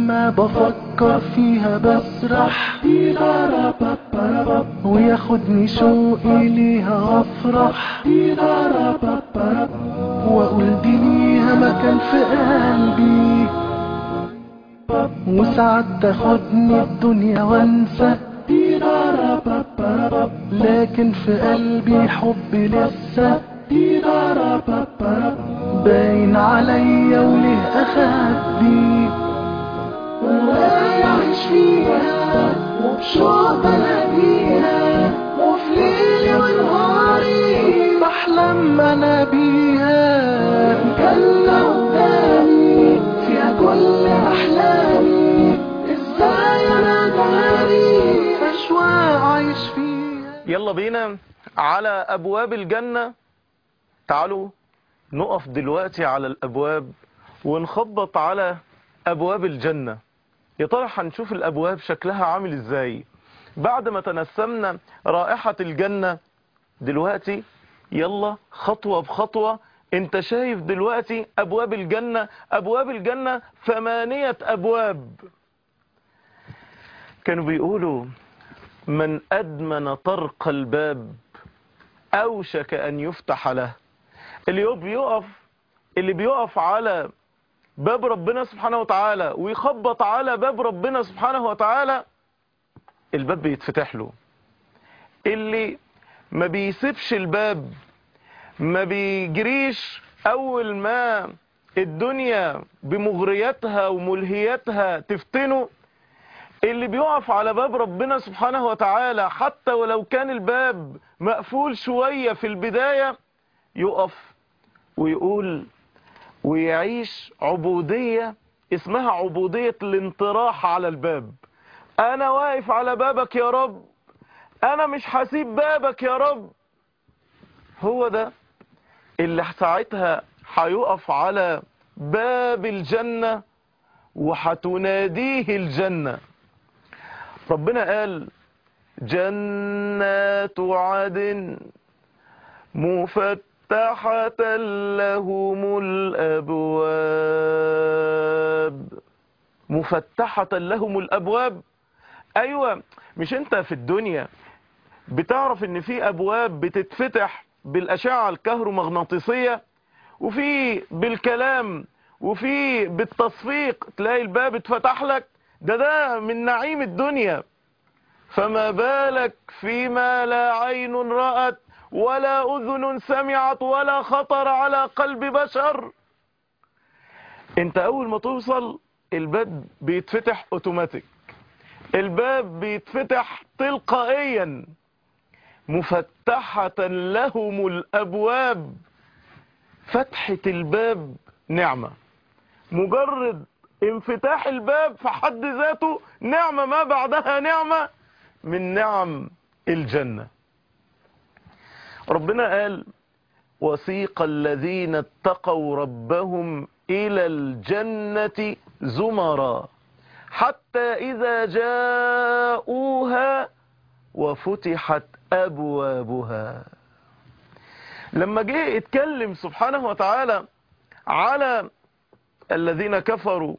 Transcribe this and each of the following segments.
لما بفكر فيها بسرح وياخدني شوقي ليها افرح واقول دي ليها مكان في قلبي وساعات تاخدني الدنيا وانسى لكن في قلبي حب لسه باين عليا وليه اخبي وعايش فيها وبشوق بلاقيها وفي ليلي ونهاري بحلم انا بيها جنة قدامي فيها كل احلامي ازاي انا داري اشواق عايش فيها يلا بينا على أبواب الجنة تعالوا نقف دلوقتي على الأبواب ونخبط على أبواب الجنة يا ترى هنشوف الأبواب شكلها عامل إزاي بعد ما تنسمنا رائحة الجنة دلوقتي يلا خطوة بخطوة انت شايف دلوقتي أبواب الجنة أبواب الجنة ثمانية أبواب كانوا بيقولوا من أدمن طرق الباب أوشك أن يفتح له اللي بيقف اللي بيقف على باب ربنا سبحانه وتعالى ويخبط على باب ربنا سبحانه وتعالى الباب بيتفتح له اللي ما بيسيبش الباب ما بيجريش أول ما الدنيا بمغرياتها وملهياتها تفتنه اللي بيقف على باب ربنا سبحانه وتعالى حتى ولو كان الباب مقفول شوية في البداية يقف ويقول ويعيش عبودية اسمها عبودية الانطراح على الباب انا واقف على بابك يا رب انا مش هسيب بابك يا رب هو ده اللي ساعتها هيقف على باب الجنة وهتناديه الجنة ربنا قال جنات عدن مفتحة لهم الأبواب مفتحة لهم الأبواب أيوة مش أنت في الدنيا بتعرف ان في أبواب بتتفتح بالأشعة الكهرومغناطيسية وفي بالكلام وفي بالتصفيق تلاقي الباب اتفتح لك ده ده من نعيم الدنيا فما بالك فيما لا عين رأت ولا أذن سمعت ولا خطر على قلب بشر انت اول ما توصل الباب بيتفتح اوتوماتيك الباب بيتفتح تلقائيا مفتحة لهم الابواب فتحة الباب نعمة مجرد انفتاح الباب في حد ذاته نعمة ما بعدها نعمة من نعم الجنة ربنا قال وسيق الذين اتقوا ربهم إلى الجنة زمرا حتى إذا جاءوها وفتحت أبوابها لما جه اتكلم سبحانه وتعالى على الذين كفروا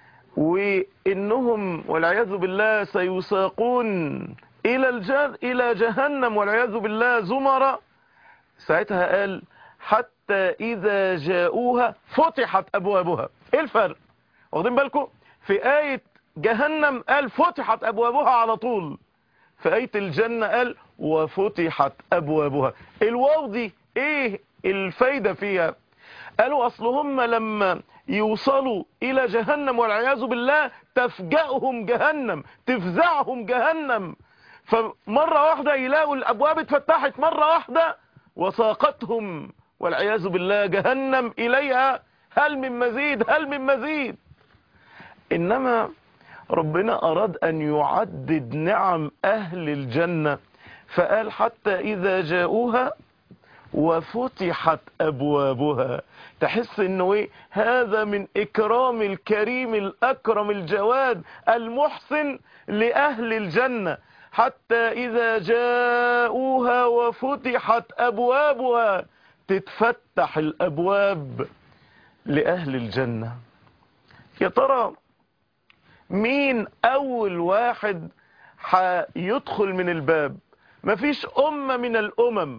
وإنهم والعياذ بالله سيساقون إلى الجن إلى جهنم والعياذ بالله زمرا ساعتها قال حتى إذا جاءوها فتحت أبوابها إيه الفرق واخدين بالكم في آية جهنم قال فتحت أبوابها على طول في آية الجنة قال وفتحت أبوابها الواو دي إيه الفايدة فيها قالوا أصل هم لما يوصلوا إلى جهنم والعياذ بالله تفجأهم جهنم تفزعهم جهنم فمرة واحدة يلاقوا الأبواب اتفتحت مرة واحدة وساقتهم والعياذ بالله جهنم إليها هل من مزيد هل من مزيد إنما ربنا أراد أن يعدد نعم أهل الجنة فقال حتى إذا جاءوها وفتحت أبوابها تحس انه ايه هذا من اكرام الكريم الاكرم الجواد المحسن لأهل الجنة حتى إذا جاءوها وفتحت أبوابها تتفتح الأبواب لأهل الجنة يا ترى مين اول واحد هيدخل من الباب مفيش امة من الامم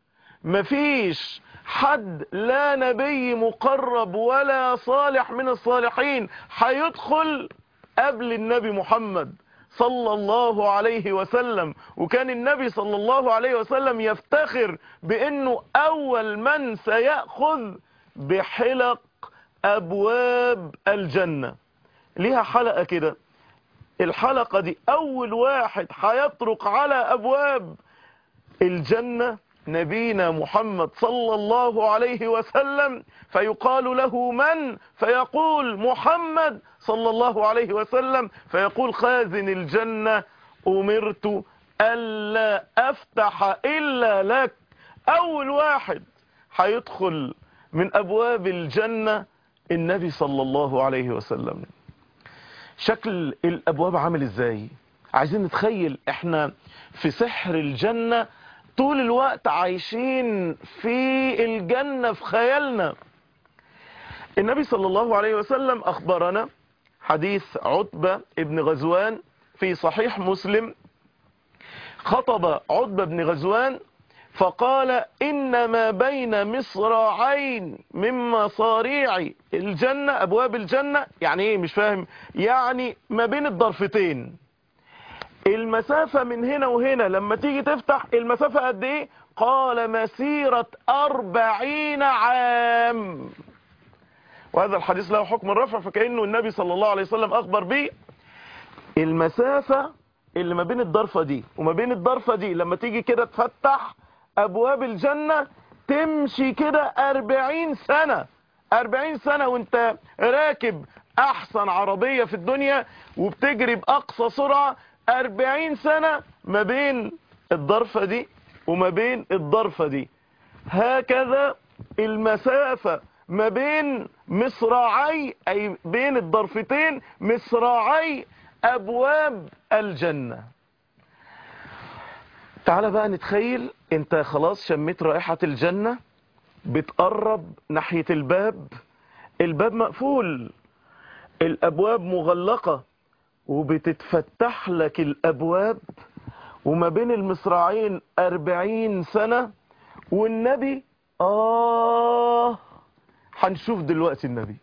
مفيش حد لا نبي مقرب ولا صالح من الصالحين هيدخل قبل النبي محمد صلى الله عليه وسلم وكان النبي صلى الله عليه وسلم يفتخر بانه اول من سيأخذ بحلق ابواب الجنة ليها حلقة كده الحلقة دي اول واحد هيطرق على ابواب الجنة نبينا محمد صلى الله عليه وسلم فيقال له من فيقول محمد صلى الله عليه وسلم فيقول خازن الجنة أمرت ألا أفتح إلا لك أول واحد هيدخل من أبواب الجنة النبي صلى الله عليه وسلم شكل الأبواب عامل إزاي عايزين نتخيل احنا في سحر الجنة طول الوقت عايشين في الجنة في خيالنا النبي صلى الله عليه وسلم أخبرنا حديث عتبة ابن غزوان في صحيح مسلم خطب عتبة بن غزوان فقال إن ما بين مصراعين من مصاريع الجنة أبواب الجنة يعني إيه مش فاهم يعني ما بين الضرفتين المسافة من هنا وهنا لما تيجي تفتح المسافة قد ايه قال مسيرة أربعين عام وهذا الحديث له حكم الرفع فكأنه النبي صلى الله عليه وسلم أخبر به المسافة اللي ما بين الضرفة دي وما بين الضرفة دي لما تيجي كده تفتح أبواب الجنة تمشي كده أربعين سنة أربعين سنة وانت راكب أحسن عربية في الدنيا وبتجري بأقصى سرعة أربعين سنة ما بين الضرفة دي وما بين الضرفة دي هكذا المسافة ما بين مصراعي أي بين الضرفتين مصراعي أبواب الجنة تعال بقى نتخيل انت خلاص شميت رائحة الجنة بتقرب ناحية الباب الباب مقفول الأبواب مغلقة وبتتفتح لك الأبواب وما بين المصراعين أربعين سنة والنبي آه هنشوف دلوقتي النبي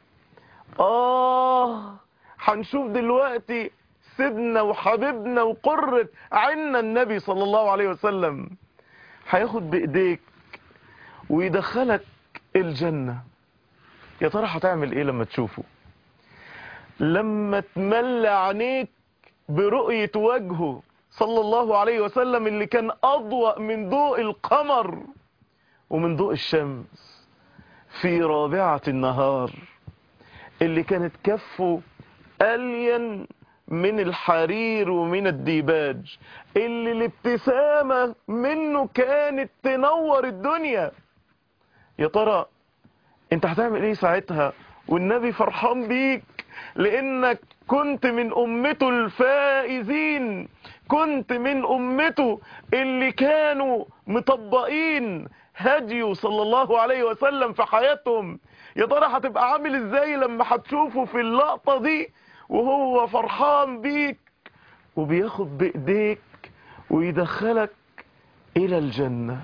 آه هنشوف دلوقتي سيدنا وحبيبنا وقرة عنا النبي صلى الله عليه وسلم هياخد بإيديك ويدخلك الجنة يا ترى هتعمل ايه لما تشوفه لما تملى عينيك برؤية وجهه صلى الله عليه وسلم اللي كان أضوأ من ضوء القمر ومن ضوء الشمس في رابعة النهار اللي كانت كفه ألين من الحرير ومن الديباج اللي الابتسامة منه كانت تنور الدنيا يا ترى انت هتعمل ايه ساعتها والنبي فرحان بيك لانك كنت من امته الفائزين كنت من امته اللي كانوا مطبقين هديه صلى الله عليه وسلم في حياتهم يا ترى هتبقى عامل ازاي لما هتشوفه في اللقطة دي وهو فرحان بيك وبياخد بايديك ويدخلك الى الجنة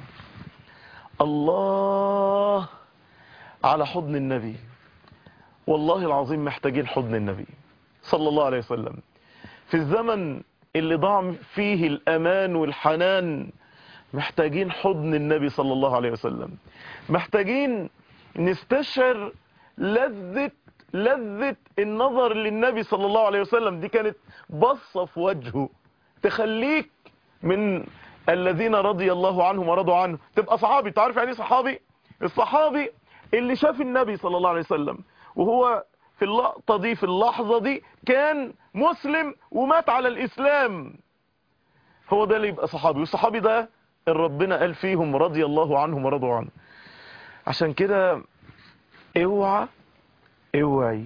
الله على حضن النبي والله العظيم محتاجين حضن النبي صلى الله عليه وسلم في الزمن اللي ضاع فيه الأمان والحنان محتاجين حضن النبي صلى الله عليه وسلم محتاجين نستشعر لذة لذة النظر للنبي صلى الله عليه وسلم دي كانت بصة في وجهه تخليك من الذين رضي الله عنهم ورضوا عنه تبقى صحابي تعرف يعني صحابي الصحابي اللي شاف النبي صلى الله عليه وسلم وهو في اللقطة دي في اللحظة دي كان مسلم ومات على الإسلام هو ده اللي يبقى صحابي والصحابي ده اللي ربنا قال فيهم رضي الله عنهم ورضوا عنه عشان كده اوعى اوعي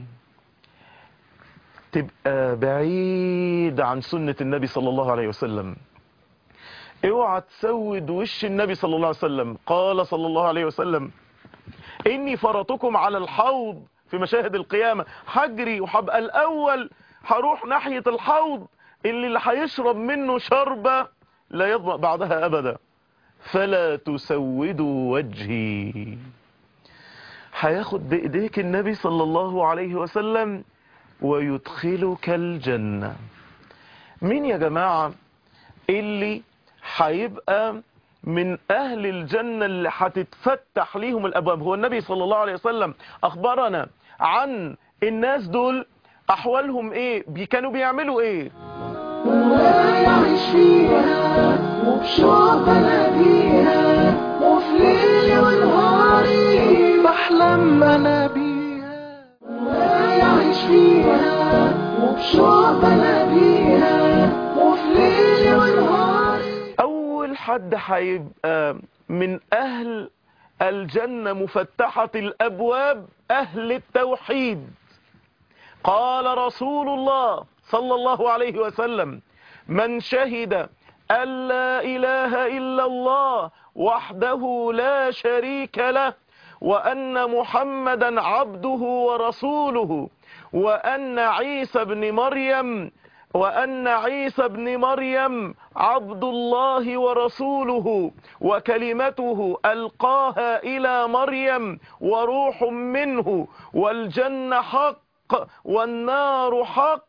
تبقى بعيد عن سنة النبي صلى الله عليه وسلم اوعى تسود وش النبي صلى الله عليه وسلم قال صلى الله عليه وسلم إني فرطكم على الحوض في مشاهد القيامة حجري وحبقى الأول هروح ناحية الحوض اللي اللي هيشرب منه شربة لا يظمأ بعدها أبدا فلا تسودوا وجهي هياخد بإيديك النبي صلى الله عليه وسلم ويدخلك الجنة مين يا جماعة اللي هيبقى من أهل الجنة اللي هتتفتح ليهم الأبواب هو النبي صلى الله عليه وسلم أخبرنا عن الناس دول أحوالهم إيه بي- كانوا بيعملوا إيه ويعيش فيها وبشوق بلديها وفي ليل ونهاري بحلم انا بيها ويعيش فيها وبشوق بلديها وفي ليل ونهاري أول حد هيبقى من أهل الجنة مفتحة الأبواب أهل التوحيد قال رسول الله صلى الله عليه وسلم من شهد أن لا إله إلا الله وحده لا شريك له وأن محمدا عبده ورسوله وأن عيسى بن مريم وأن عيسى بن مريم عبد الله ورسوله وكلمته ألقاها إلى مريم وروح منه والجنة حق والنار حق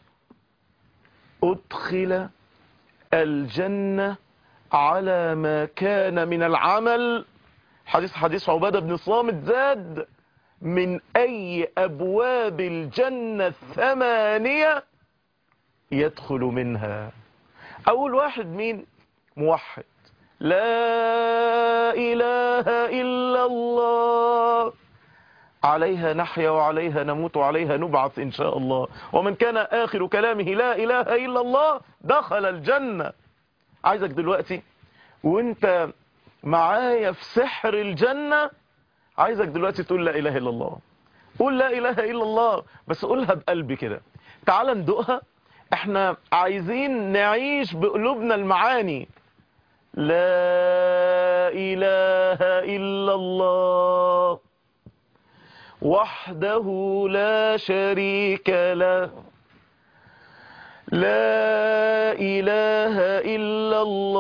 أدخل الجنة على ما كان من العمل حديث حديث عبادة بن صامت زاد من أي أبواب الجنة الثمانية يدخل منها أول واحد مين موحد لا إله إلا الله عليها نحيا وعليها نموت وعليها نبعث إن شاء الله ومن كان آخر كلامه لا إله إلا الله دخل الجنة عايزك دلوقتي وانت معايا في سحر الجنة عايزك دلوقتي تقول لا إله إلا الله قول لا إله إلا الله بس قولها بقلبي كده تعال ندوقها احنا عايزين نعيش بقلوبنا المعاني لا إله إلا الله وحده لا شريك له لا إله إلا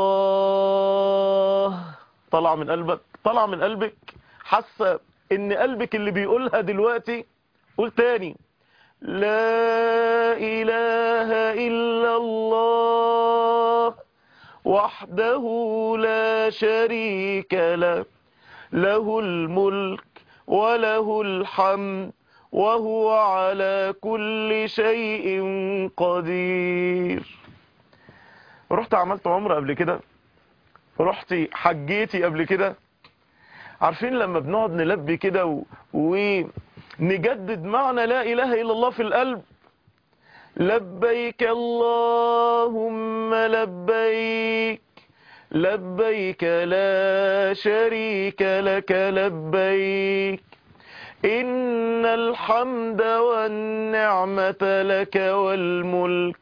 الله طلع من قلبك طلع من قلبك حاسة ان قلبك اللي بيقولها دلوقتي قول تاني لا إله إلا الله وحده لا شريك له له الملك وله الحمد وهو على كل شيء قدير رحت عملت عمرة قبل كده رحتي حجيتي قبل كده عارفين لما بنقعد نلبي كده و... ونجدد معنى لا إله إلا الله في القلب لبيك اللهم لبيك لبيك لا شريك لك لبيك إن الحمد والنعمة لك والملك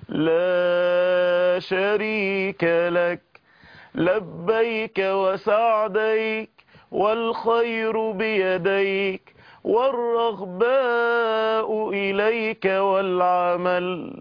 لا شريك لك لبيك وسعديك والخير بيديك والرغباء إليك والعمل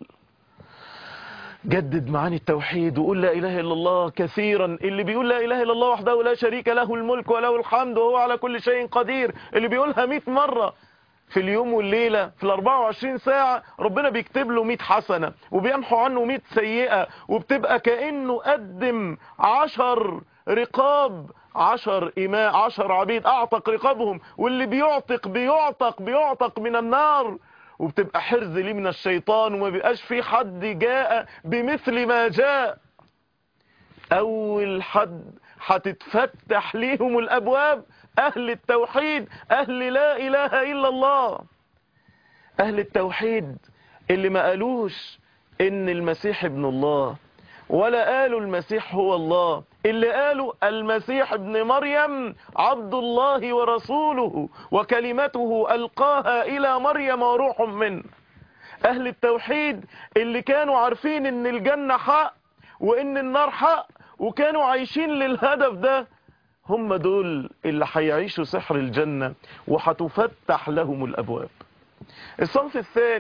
جدد معاني التوحيد وقول لا إله إلا الله كثيرا اللي بيقول لا إله إلا الله وحده لا شريك له الملك وله الحمد وهو على كل شيء قدير اللي بيقولها 100 مرة في اليوم والليلة في ال 24 ساعة ربنا بيكتب له 100 حسنة وبيمحو عنه 100 سيئة وبتبقى كأنه قدم 10 رقاب عشر إماء عشر عبيد أعتق رقابهم واللي بيعتق بيعتق بيعتق من النار وبتبقى حرز ليه من الشيطان وما بيبقاش في حد جاء بمثل ما جاء أول حد هتتفتح ليهم الأبواب أهل التوحيد أهل لا إله إلا الله أهل التوحيد اللي ما قالوش إن المسيح ابن الله ولا قالوا المسيح هو الله اللي قالوا المسيح ابن مريم عبد الله ورسوله وكلمته ألقاها إلى مريم وروح منه أهل التوحيد اللي كانوا عارفين إن الجنة حق وإن النار حق وكانوا عايشين للهدف ده هم دول اللي هيعيشوا سحر الجنة وهتفتح لهم الأبواب الصنف الثاني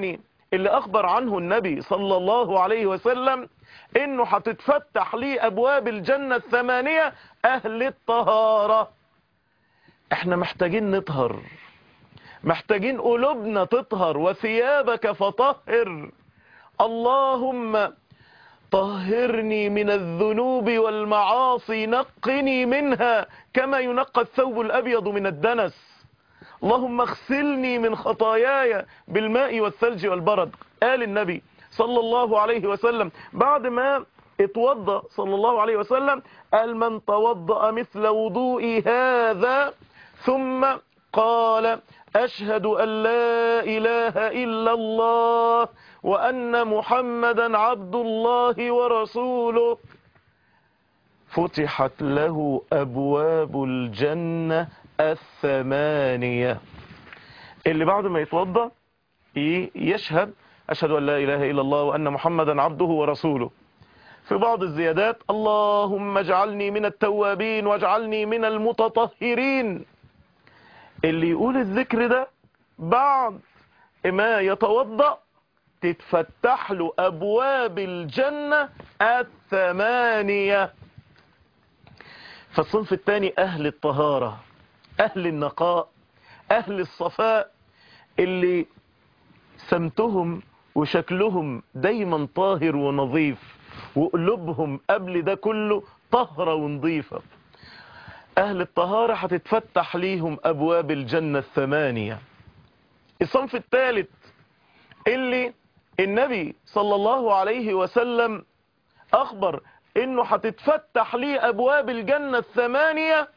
اللي اخبر عنه النبي صلى الله عليه وسلم انه هتتفتح ليه ابواب الجنة الثمانية اهل الطهارة احنا محتاجين نطهر محتاجين قلوبنا تطهر وثيابك فطهر اللهم طهرني من الذنوب والمعاصي نقني منها كما ينقى الثوب الأبيض من الدنس اللهم اغسلني من خطاياي بالماء والثلج والبرد قال النبي صلى الله عليه وسلم بعد ما اتوضى صلى الله عليه وسلم قال من توضأ مثل وضوئي هذا ثم قال أشهد أن لا إله إلا الله وأن محمدا عبد الله ورسوله فتحت له أبواب الجنة الثمانية اللي بعد ما يتوضى يشهد أشهد أن لا إله إلا الله وأن محمدا عبده ورسوله في بعض الزيادات اللهم اجعلني من التوابين واجعلني من المتطهرين اللي يقول الذكر ده بعد ما يتوضأ تتفتح له أبواب الجنة الثمانية فالصنف الثاني أهل الطهارة أهل النقاء أهل الصفاء اللي سمتهم وشكلهم دايما طاهر ونظيف وقلوبهم قبل ده كله طهرة ونظيفة أهل الطهارة هتتفتح ليهم أبواب الجنة الثمانية الصنف الثالث اللي النبي صلى الله عليه وسلم أخبر إنه هتتفتح ليه أبواب الجنة الثمانية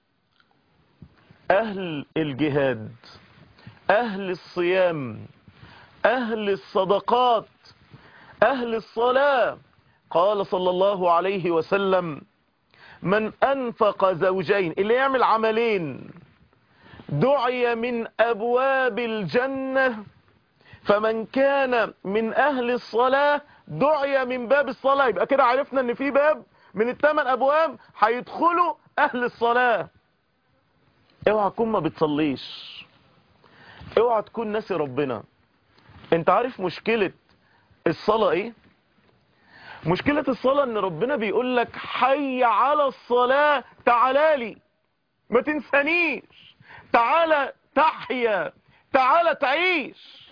أهل الجهاد أهل الصيام أهل الصدقات أهل الصلاة قال صلى الله عليه وسلم من أنفق زوجين اللي يعمل عملين دعي من أبواب الجنة فمن كان من أهل الصلاة دعي من باب الصلاة يبقى كده عرفنا ان في باب من الثمان أبواب هيدخلوا أهل الصلاة اوعى تكون ما بتصليش اوعى تكون ناسي ربنا انت عارف مشكلة الصلاة ايه مشكلة الصلاة ان ربنا بيقول لك حي على الصلاة تعالى ما تنسانيش تعالى تحيا تعالى تعيش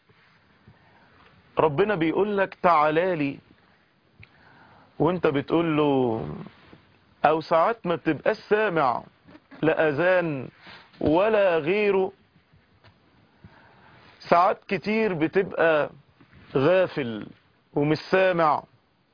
ربنا بيقول لك تعالى لي وانت بتقول له او ساعات ما بتبقاش سامع لا اذان ولا غيره ساعات كتير بتبقى غافل ومش سامع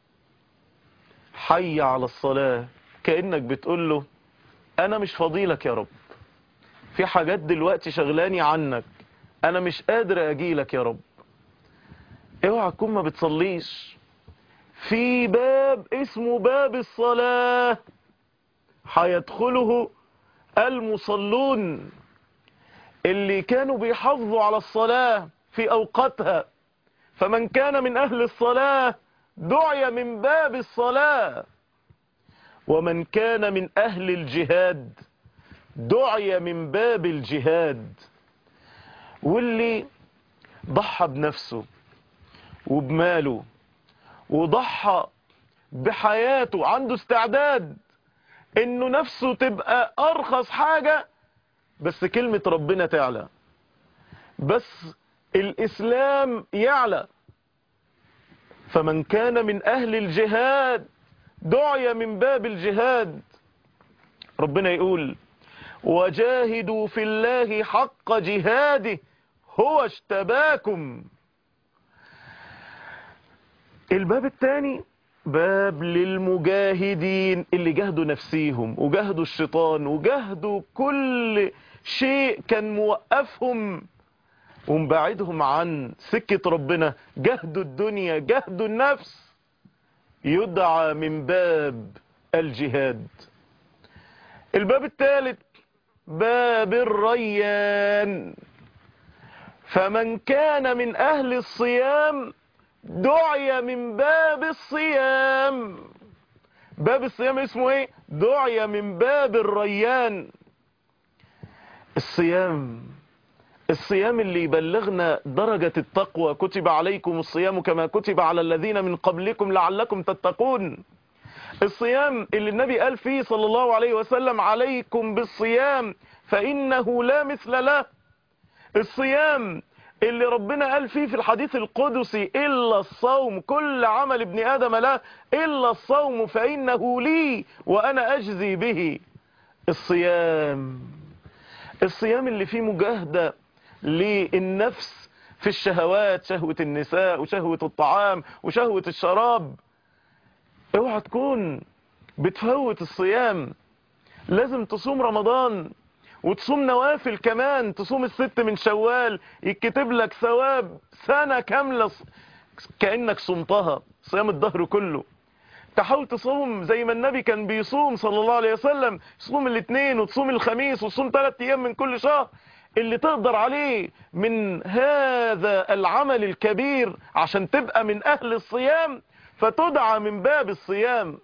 حي على الصلاة كأنك بتقول له انا مش فضيلك يا رب في حاجات دلوقتي شغلاني عنك انا مش قادر اجيلك يا رب اوعى تكون ما بتصليش في باب اسمه باب الصلاة هيدخله المصلون اللي كانوا بيحافظوا على الصلاة في أوقاتها فمن كان من أهل الصلاة دعي من باب الصلاة ومن كان من أهل الجهاد دعي من باب الجهاد واللي ضحى بنفسه وبماله وضحى بحياته عنده استعداد انه نفسه تبقى ارخص حاجة بس كلمة ربنا تعلى بس الاسلام يعلى فمن كان من اهل الجهاد دعي من باب الجهاد ربنا يقول وجاهدوا في الله حق جهاده هو اشتباكم الباب الثاني باب للمجاهدين اللي جاهدوا نفسيهم وجاهدوا الشيطان وجاهدوا كل شيء كان موقفهم ومبعدهم عن سكة ربنا جاهدوا الدنيا جاهدوا النفس يدعى من باب الجهاد الباب الثالث باب الريان فمن كان من أهل الصيام دعي من باب الصيام باب الصيام اسمه ايه دعي من باب الريان الصيام الصيام اللي يبلغنا درجة التقوى كتب عليكم الصيام كما كتب على الذين من قبلكم لعلكم تتقون الصيام اللي النبي قال فيه صلى الله عليه وسلم عليكم بالصيام فإنه لا مثل له الصيام اللي ربنا قال فيه في الحديث القدسي إلا الصوم كل عمل ابن آدم له إلا الصوم فإنه لي وأنا أجزي به الصيام الصيام اللي فيه مجاهدة للنفس في الشهوات شهوة النساء وشهوة الطعام وشهوة الشراب اوعى تكون بتفوت الصيام لازم تصوم رمضان وتصوم نوافل كمان تصوم الست من شوال يكتب لك ثواب سنة كاملة كأنك صمتها صيام الدهر كله تحاول تصوم زي ما النبي كان بيصوم صلى الله عليه وسلم تصوم الاثنين وتصوم الخميس وتصوم ثلاث ايام من كل شهر اللي تقدر عليه من هذا العمل الكبير عشان تبقى من اهل الصيام فتدعى من باب الصيام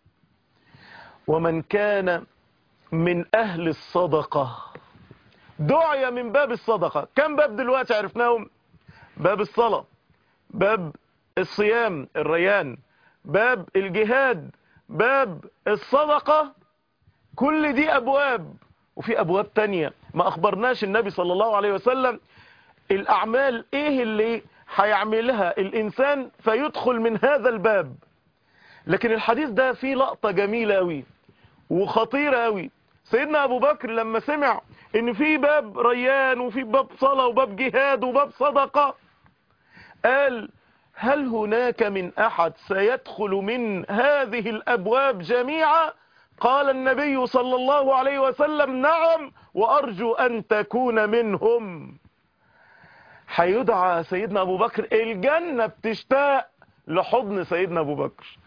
ومن كان من اهل الصدقة دعي من باب الصدقة كم باب دلوقتي عرفناهم باب الصلاة باب الصيام الريان باب الجهاد باب الصدقة كل دي أبواب وفي أبواب تانية ما أخبرناش النبي صلى الله عليه وسلم الأعمال إيه اللي هيعملها الإنسان فيدخل من هذا الباب لكن الحديث ده فيه لقطة جميلة أوي وخطيرة أوي سيدنا أبو بكر لما سمع إن في باب ريان وفي باب صلاة وباب جهاد وباب صدقة قال هل هناك من أحد سيدخل من هذه الأبواب جميعا قال النبي صلى الله عليه وسلم نعم وأرجو أن تكون منهم هيدعى سيدنا أبو بكر الجنة بتشتاق لحضن سيدنا أبو بكر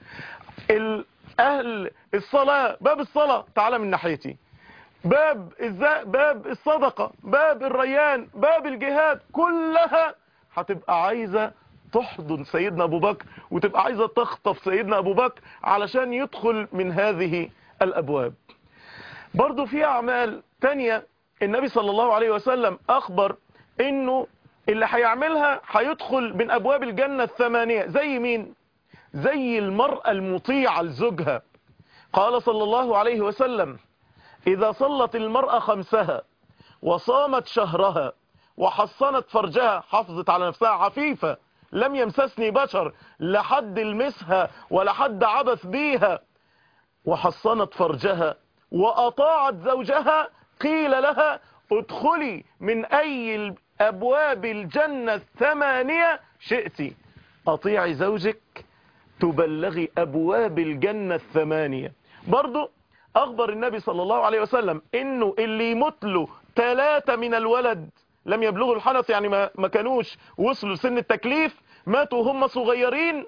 أهل الصلاة باب الصلاة تعالى من ناحيتي باب الزاء باب الصدقة باب الريان باب الجهاد كلها هتبقى عايزة تحضن سيدنا أبو بكر وتبقى عايزة تخطف سيدنا أبو بكر علشان يدخل من هذه الأبواب برضو في أعمال تانية النبي صلى الله عليه وسلم أخبر إنه اللي هيعملها هيدخل من أبواب الجنة الثمانية زي مين زي المرأة المطيعة لزوجها قال صلى الله عليه وسلم إذا صلت المرأة خمسها وصامت شهرها وحصنت فرجها حافظت على نفسها عفيفة لم يمسسني بشر لحد المسها ولا حد عبث بيها وحصنت فرجها وأطاعت زوجها قيل لها ادخلي من أي أبواب الجنة الثمانية شئتي أطيعي زوجك تبلغي أبواب الجنة الثمانية برضو أخبر النبي صلى الله عليه وسلم إنه اللي يموت له ثلاثة من الولد لم يبلغوا الحنث يعني ما, ما كانوش وصلوا سن التكليف ماتوا هم صغيرين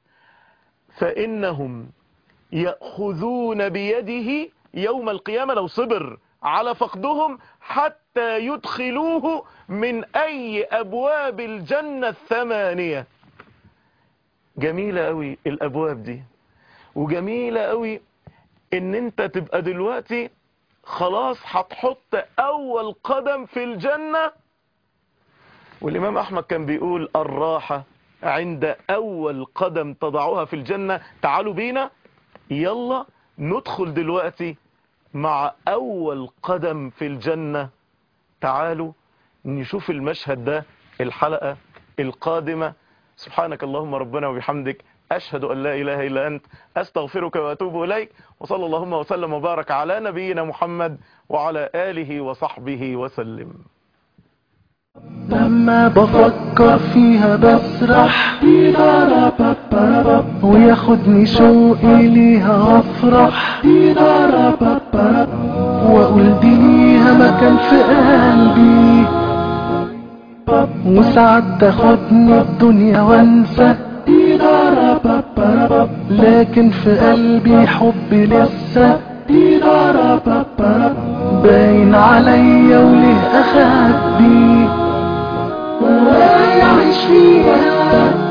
فإنهم يأخذون بيده يوم القيامة لو صبر على فقدهم حتى يدخلوه من أي أبواب الجنة الثمانية جميلة قوي الأبواب دي وجميلة قوي ان انت تبقى دلوقتي خلاص هتحط اول قدم في الجنة والامام احمد كان بيقول الراحة عند اول قدم تضعوها في الجنة تعالوا بينا يلا ندخل دلوقتي مع اول قدم في الجنة تعالوا نشوف المشهد ده الحلقة القادمة سبحانك اللهم ربنا وبحمدك أشهد أن لا إله إلا أنت أستغفرك وأتوب إليك وصلى اللهم وسلم وبارك على نبينا محمد وعلى آله وصحبه وسلم لما بفكر فيها بسرح وياخدني شوقي ليها افرح واقول دي ليها مكان في قلبي وساعات تاخدني الدنيا وانسى لكن في قلبي حبي لسه باين عليا وليه اخبي ويعيش فيها